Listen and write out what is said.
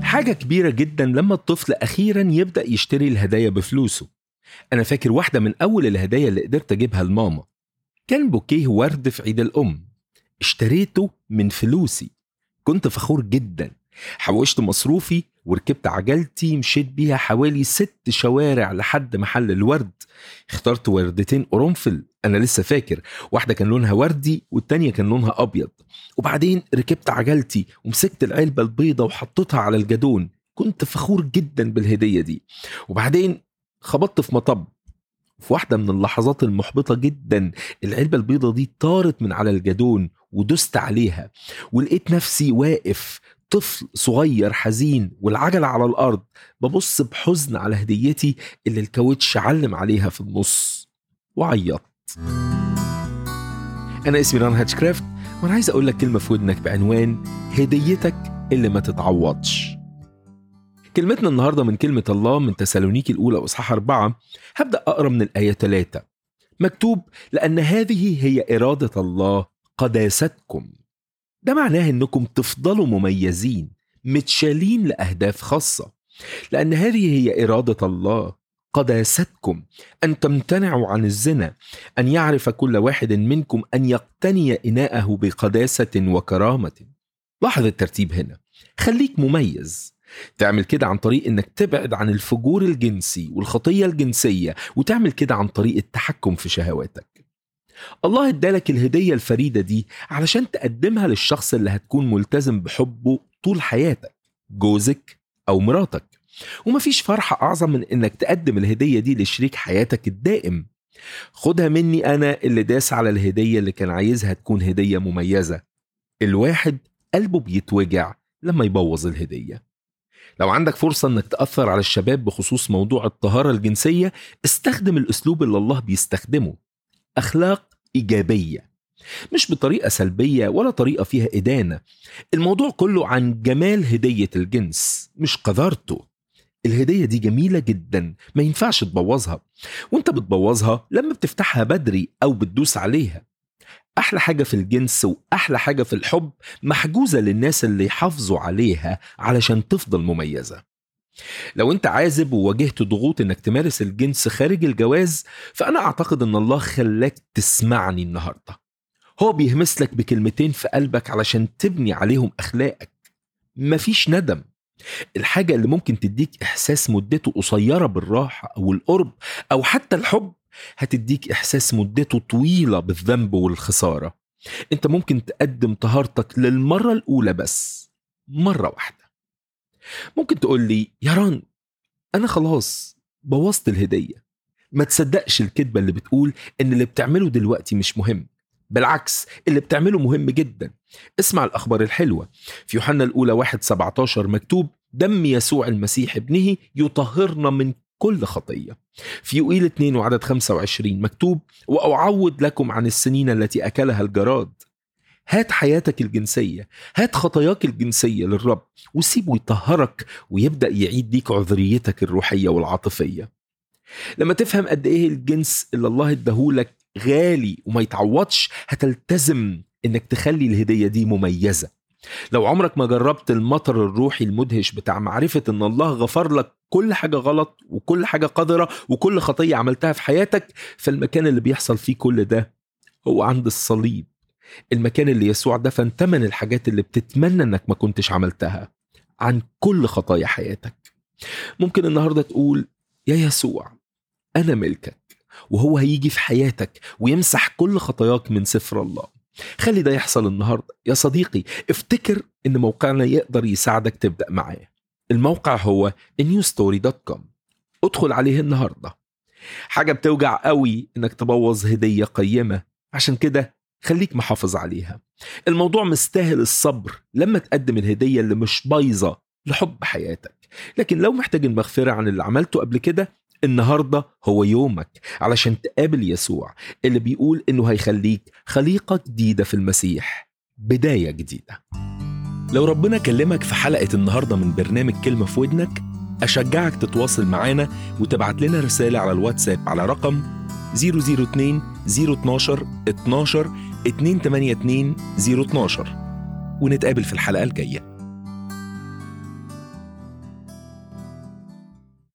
حاجة كبيرة جدا لما الطفل أخيرا يبدأ يشتري الهدايا بفلوسه أنا فاكر واحدة من أول الهدايا اللي قدرت أجيبها لماما كان بوكيه ورد في عيد الأم اشتريته من فلوسي كنت فخور جدا حوشت مصروفي وركبت عجلتي مشيت بيها حوالي ست شوارع لحد محل الورد اخترت وردتين قرنفل انا لسه فاكر واحده كان لونها وردي والتانيه كان لونها ابيض وبعدين ركبت عجلتي ومسكت العلبه البيضه وحطيتها على الجدون كنت فخور جدا بالهديه دي وبعدين خبطت في مطب في واحدة من اللحظات المحبطة جدا العلبة البيضة دي طارت من على الجدون ودست عليها ولقيت نفسي واقف طفل صغير حزين والعجلة على الأرض ببص بحزن على هديتي اللي الكاوتش علم عليها في النص وعيطت أنا اسمي ران هاتشكرافت وأنا عايز أقول لك كلمة في ودنك بعنوان هديتك اللي ما تتعوضش كلمتنا النهاردة من كلمة الله من تسالونيكي الأولى وإصحاح أربعة هبدأ أقرأ من الآية ثلاثة مكتوب لأن هذه هي إرادة الله قداستكم ده معناه انكم تفضلوا مميزين متشالين لاهداف خاصه لان هذه هي اراده الله قداستكم ان تمتنعوا عن الزنا ان يعرف كل واحد منكم ان يقتني اناءه بقداسه وكرامه لاحظ الترتيب هنا خليك مميز تعمل كده عن طريق انك تبعد عن الفجور الجنسي والخطيه الجنسيه وتعمل كده عن طريق التحكم في شهواتك الله ادالك الهدية الفريدة دي علشان تقدمها للشخص اللي هتكون ملتزم بحبه طول حياتك جوزك أو مراتك ومفيش فرحة أعظم من إنك تقدم الهدية دي لشريك حياتك الدائم خدها مني أنا اللي داس على الهدية اللي كان عايزها تكون هدية مميزة الواحد قلبه بيتوجع لما يبوظ الهدية لو عندك فرصة انك تأثر على الشباب بخصوص موضوع الطهارة الجنسية استخدم الأسلوب اللي الله بيستخدمه أخلاق إيجابية مش بطريقة سلبية ولا طريقة فيها إدانة الموضوع كله عن جمال هدية الجنس مش قذارته الهدية دي جميلة جدا ما ينفعش تبوظها وانت بتبوظها لما بتفتحها بدري أو بتدوس عليها أحلى حاجة في الجنس وأحلى حاجة في الحب محجوزة للناس اللي يحافظوا عليها علشان تفضل مميزة لو انت عازب وواجهت ضغوط انك تمارس الجنس خارج الجواز فانا اعتقد ان الله خلاك تسمعني النهارده هو بيهمس لك بكلمتين في قلبك علشان تبني عليهم اخلاقك مفيش ندم الحاجة اللي ممكن تديك إحساس مدته قصيرة بالراحة أو القرب أو حتى الحب هتديك إحساس مدته طويلة بالذنب والخسارة أنت ممكن تقدم طهارتك للمرة الأولى بس مرة واحدة ممكن تقول لي يا ران انا خلاص بوظت الهديه ما تصدقش الكذبه اللي بتقول ان اللي بتعمله دلوقتي مش مهم بالعكس اللي بتعمله مهم جدا اسمع الاخبار الحلوه في يوحنا الاولى 1 17 مكتوب دم يسوع المسيح ابنه يطهرنا من كل خطيه في يوئيل 2 وعدد 25 مكتوب واعوض لكم عن السنين التي اكلها الجراد هات حياتك الجنسية هات خطاياك الجنسية للرب وسيبه يطهرك ويبدأ يعيد ليك عذريتك الروحية والعاطفية لما تفهم قد ايه الجنس اللي الله اداهولك غالي وما يتعوضش هتلتزم انك تخلي الهدية دي مميزة لو عمرك ما جربت المطر الروحي المدهش بتاع معرفة ان الله غفر لك كل حاجة غلط وكل حاجة قذرة وكل خطية عملتها في حياتك فالمكان اللي بيحصل فيه كل ده هو عند الصليب المكان اللي يسوع دفن تمن الحاجات اللي بتتمنى انك ما كنتش عملتها عن كل خطايا حياتك ممكن النهارده تقول يا يسوع انا ملكك وهو هيجي في حياتك ويمسح كل خطاياك من سفر الله خلي ده يحصل النهارده يا صديقي افتكر ان موقعنا يقدر يساعدك تبدا معاه الموقع هو newstory.com ادخل عليه النهارده حاجه بتوجع قوي انك تبوظ هديه قيمه عشان كده خليك محافظ عليها الموضوع مستاهل الصبر لما تقدم الهدية اللي مش بايظة لحب حياتك لكن لو محتاج المغفرة عن اللي عملته قبل كده النهاردة هو يومك علشان تقابل يسوع اللي بيقول انه هيخليك خليقة جديدة في المسيح بداية جديدة لو ربنا كلمك في حلقة النهاردة من برنامج كلمة في ودنك أشجعك تتواصل معانا وتبعت لنا رسالة على الواتساب على رقم 002 012 12 282 012 ونتقابل في الحلقة الجاية